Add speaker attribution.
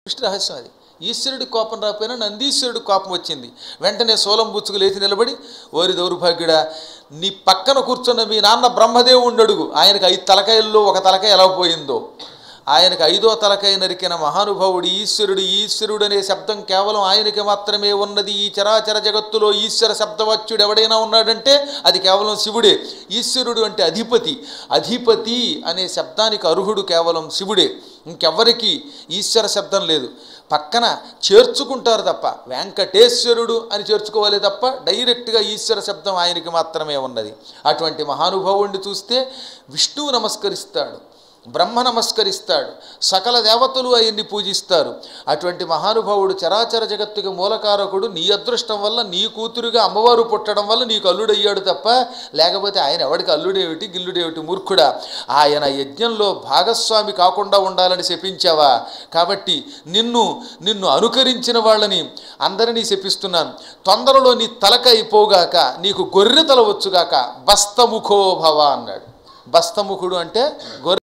Speaker 1: సృష్టి రహస్యం అది ఈశ్వరుడి కోపం రాకపోయినా నందీశ్వరుడి కోపం వచ్చింది వెంటనే సోలం బుచ్చుకు లేచి నిలబడి ఓరి దౌర్భాగ్యుడా నీ పక్కన కూర్చున్న మీ నాన్న బ్రహ్మదేవుణ్ణి అడుగు ఆయనకు ఐదు తలకాయల్లో ఒక తలకాయ ఎలా పోయిందో ఆయనకు ఐదో తలకాయ నరికిన మహానుభావుడు ఈశ్వరుడు ఈశ్వరుడు అనే శబ్దం కేవలం ఆయనకి మాత్రమే ఉన్నది ఈ చరాచర జగత్తులో ఈశ్వర శబ్దవచ్చుడు ఎవడైనా ఉన్నాడంటే అది కేవలం శివుడే ఈశ్వరుడు అంటే అధిపతి అధిపతి అనే శబ్దానికి అర్హుడు కేవలం శివుడే ఇంకెవ్వరికి ఈశ్వర శబ్దం లేదు పక్కన చేర్చుకుంటారు తప్ప వెంకటేశ్వరుడు అని చేర్చుకోవాలి తప్ప డైరెక్ట్గా ఈశ్వర శబ్దం ఆయనకి మాత్రమే ఉన్నది అటువంటి మహానుభావుణ్ణి చూస్తే విష్ణువు నమస్కరిస్తాడు బ్రహ్మ నమస్కరిస్తాడు సకల దేవతలు ఆయన్ని పూజిస్తారు అటువంటి మహానుభావుడు చరాచర జగత్తుకి మూలకారకుడు నీ అదృష్టం వల్ల నీ కూతురుగా అమ్మవారు పుట్టడం వల్ల నీకు అల్లుడయ్యాడు తప్ప లేకపోతే ఆయన ఎవడికి అల్లుడేమిటి గిల్లుడేమిటి మూర్ఖుడా ఆయన యజ్ఞంలో భాగస్వామి కాకుండా ఉండాలని శపించావా కాబట్టి నిన్ను నిన్ను అనుకరించిన వాళ్ళని అందరినీ శపిస్తున్నాను తొందరలో నీ తలకైపోగాక నీకు గొర్రె తల వచ్చుగాక బస్తముఖో భవ అన్నాడు బస్తముఖుడు అంటే గొర్రె